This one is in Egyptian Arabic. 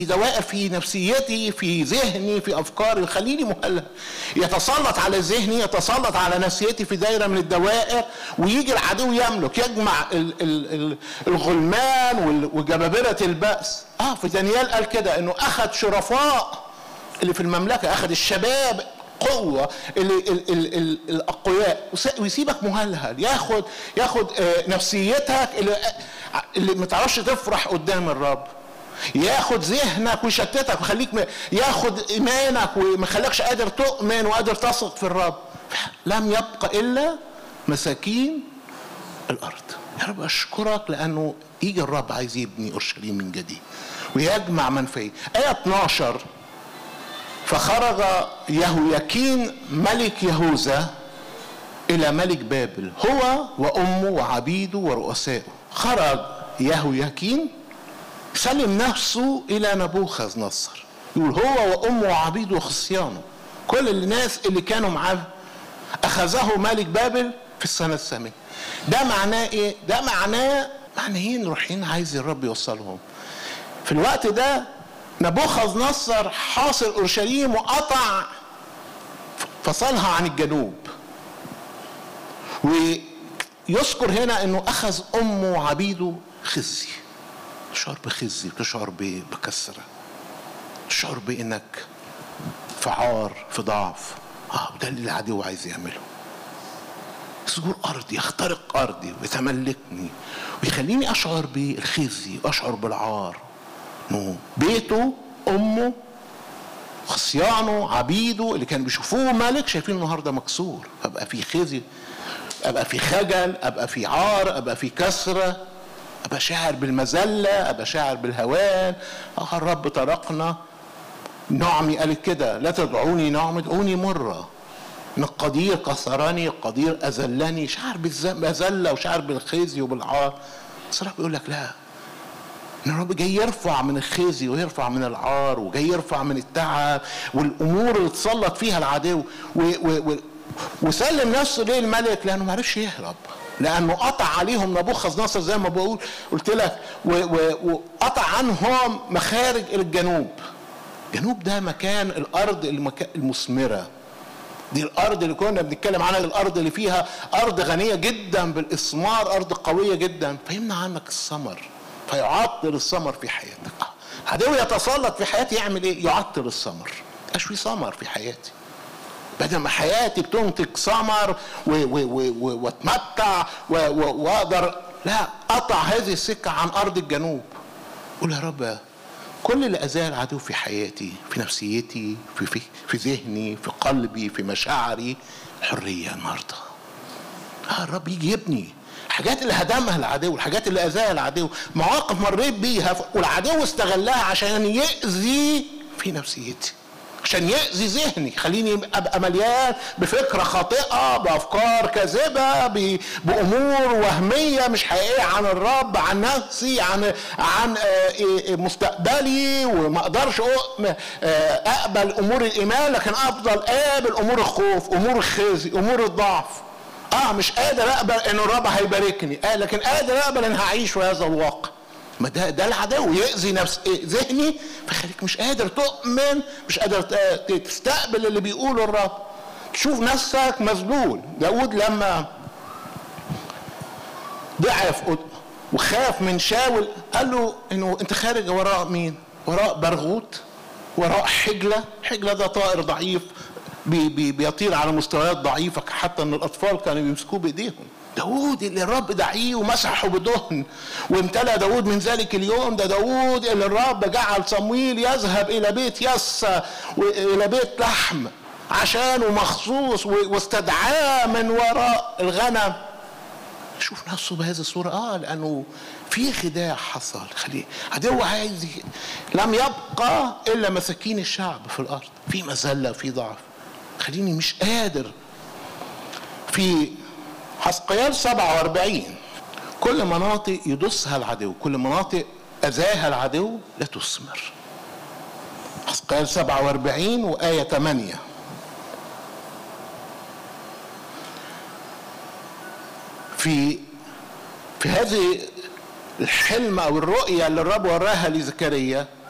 دوائر في نفسيتي في ذهني في افكاري يخليني مهلك يتسلط على ذهني يتسلط على نفسيتي في دايره من الدوائر ويجي العدو يملك يجمع ال- ال- ال- الغلمان وال- وجبابره البأس اه في دانيال قال كده انه اخذ شرفاء اللي في المملكه اخذ الشباب قوة اللي ال ال ال الأقوياء وس- ويسيبك مهلهل ياخد ياخد آه، نفسيتك اللي اللي ما تعرفش تفرح قدام الرب ياخد ذهنك ويشتتك ويخليك م- ياخد ايمانك وما يخليكش قادر تؤمن وقادر تثق في الرب لم يبقى الا مساكين الارض يا رب اشكرك لانه يجي الرب عايز يبني اورشليم من جديد ويجمع من فيه ايه 12 فخرج يهوياكين ملك يهوذا الى ملك بابل هو وامه وعبيده ورؤسائه خرج يهوياكين سلم نفسه الى نبوخذ نصر يقول هو وامه وعبيده وخصيانه كل الناس اللي كانوا معاه اخذه ملك بابل في السنه الثامنه ده معناه ايه ده معناه معنيين روحين عايز الرب يوصلهم في الوقت ده نبوخذ نصر حاصر اورشليم وقطع فصلها عن الجنوب ويذكر هنا انه اخذ امه وعبيده خزي تشعر بخزي تشعر ب- بكسرة تشعر بانك في عار في ضعف اه ده اللي العدو عايز يعمله يسجر ارضي يخترق ارضي ويتملكني ويخليني اشعر بالخزي واشعر بالعار انه بيته امه خصيانه عبيده اللي كانوا بيشوفوه ملك شايفين النهارده مكسور ابقى في خزي ابقى في خجل ابقى في عار ابقى في كسره ابقى شاعر بالمذله ابقى شاعر بالهوان اه الرب طرقنا نعمي قالت كده لا تدعوني نعم ادعوني مره ان القدير كسرني القدير اذلني شعر بالمذله وشعر بالخزي وبالعار بس الرب بيقول لك لا ان الرب جاي يرفع من الخزي ويرفع من العار وجاي يرفع من التعب والامور اللي تسلط فيها العدو و و و وسلم نفسه ليه الملك لانه ما عرفش يهرب لانه قطع عليهم نبوخذ نصر زي ما بقول قلت لك و- و- وقطع عنهم مخارج الى الجنوب الجنوب ده مكان الارض المكا- المثمره دي الارض اللي كنا بنتكلم عنها الارض اللي فيها ارض غنيه جدا بالاثمار ارض قويه جدا فيمنع عنك الثمر فيعطل الثمر في حياتك عدو يتسلط في حياتي يعمل ايه يعطل الثمر مبقاش في ثمر في حياتي بدل ما حياتي بتنتج ثمر و- و- و- و- واتمتع و- و- واقدر لا قطع هذه السكه عن ارض الجنوب قول يا رب كل اللي اذاه العدو في حياتي في نفسيتي في في, في ذهني في قلبي في مشاعري حريه النهارده آه الرب يجي يبني الحاجات اللي هدمها العدو الحاجات اللي اذاها العدو مواقف مريت بيها والعدو استغلها عشان يأذي في نفسيتي عشان يأذي ذهني خليني ابقى مليان بفكره خاطئه بافكار كاذبه ب- بامور وهميه مش حقيقيه عن الرب عن نفسي عن عن آه، إيه- مستقبلي وما اقدرش أؤم- آه، اقبل امور الايمان لكن افضل اقبل امور الخوف امور الخزي امور الضعف اه مش قادر اقبل ان الرب هيباركني آه لكن قادر اقبل ان هعيش في هذا الواقع ما ده ده العدو يأذي نفس إيه؟ ذهني فيخليك مش قادر تؤمن مش قادر ت- تستقبل اللي بيقوله الرب تشوف نفسك مذلول داود لما ضعف قد- وخاف من شاول قال له انه انت خارج وراء مين وراء برغوت وراء حجله حجله ده طائر ضعيف بي بي بيطير على مستويات ضعيفه حتى ان الاطفال كانوا بيمسكوه بايديهم داود اللي الرب دعيه ومسحه بدهن وامتلأ داود من ذلك اليوم ده داود اللي الرب جعل صمويل يذهب إلى بيت يسى وإلى بيت لحم عشانه مخصوص و- واستدعاه من وراء الغنم شوف نفسه بهذه الصورة اه لأنه في خداع حصل خليه عدو عايز ي- لم يبقى إلا مساكين الشعب في الأرض في مذلة في ضعف خليني مش قادر في حسقيال 47 كل مناطق يدسها العدو كل مناطق أذاها العدو لا تثمر حسقيال 47 وآية 8 في في هذه الحلم او الرؤيه اللي الرب وراها لزكريا